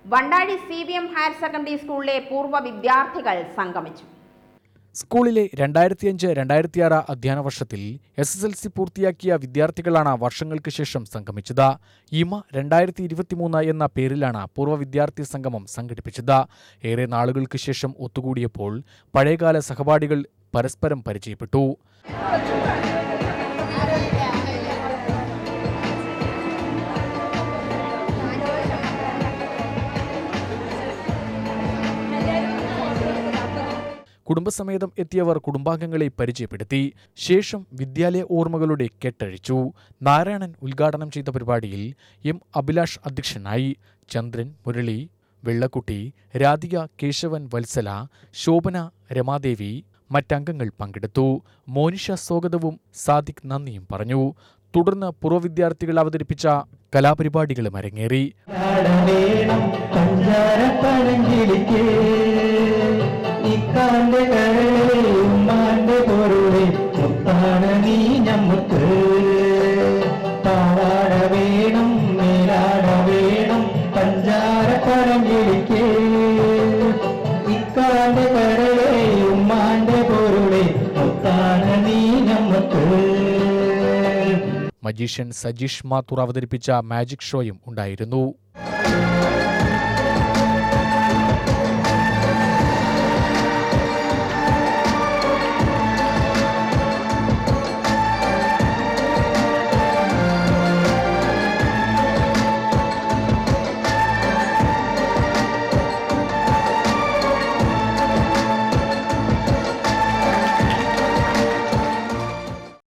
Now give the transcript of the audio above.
Vandazhy C B M higher secondary സ്കൂളിലെ പൂർവ്വ വിദ്യാർത്ഥികൾ സംഗമിച്ചു സ്കൂളിലെ രണ്ടായിരത്തിയഞ്ച് രണ്ടായിരത്തിയാറ് അധ്യയന വർഷത്തിൽ എസ് എസ് എൽ സി പൂർത്തിയാക്കിയ വിദ്യാർത്ഥികളാണ് വർഷങ്ങൾക്ക് ശേഷം സംഗമിച്ചത് ഇമ രണ്ടായിരത്തി ഇരുപത്തിമൂന്ന് എന്ന പേരിലാണ് പൂർവ്വ വിദ്യാർത്ഥി സംഗമം സംഘടിപ്പിച്ചത് ഏറെ നാളുകൾക്ക് ശേഷം ഒത്തുകൂടിയപ്പോൾ പഴയകാല സഹപാഠികൾ പരസ്പരം പരിചയപ്പെട്ടു കുടുംബസമേതം എത്തിയവർ കുടുംബാംഗങ്ങളെ പരിചയപ്പെടുത്തി ശേഷം വിദ്യാലയ ഓർമ്മകളുടെ കെട്ടഴിച്ചു നാരായണൻ ഉദ്ഘാടനം ചെയ്ത പരിപാടിയിൽ എം അഭിലാഷ് അധ്യക്ഷനായി ചന്ദ്രൻ മുരളി വെള്ളക്കുട്ടി രാധിക കേശവൻ വത്സല ശോഭന രമാദേവി മറ്റംഗങ്ങൾ പങ്കെടുത്തു മോനിഷ സ്വാഗതവും സാദിഖ് നന്ദിയും പറഞ്ഞു തുടർന്ന് പൂർവ്വ വിദ്യാർത്ഥികൾ അവതരിപ്പിച്ച കലാപരിപാടികളും അരങ്ങേറി വേണം പഞ്ചാര പഴങ്കിളിക്ക് ഇക്കാന്റെ കരളെ ഉമ്മാന്റെ പൊരുളെ മുത്താണ് നീ ഞമ്മക്ക് പാവാട വേണം മേലാട വേണം പഞ്ചാര പഴങ്കിളിക്ക് ഇക്കാന്റെ കരളെ ഉമ്മാന്റെ പൊരുളെ മുത്താണ് നീ ഞമ്മക്ക് മജീഷ്യൻ സജീഷ് മാത്തൂർ അവതരിപ്പിച്ച മാജിക് ഷോയും ഉണ്ടായിരുന്നു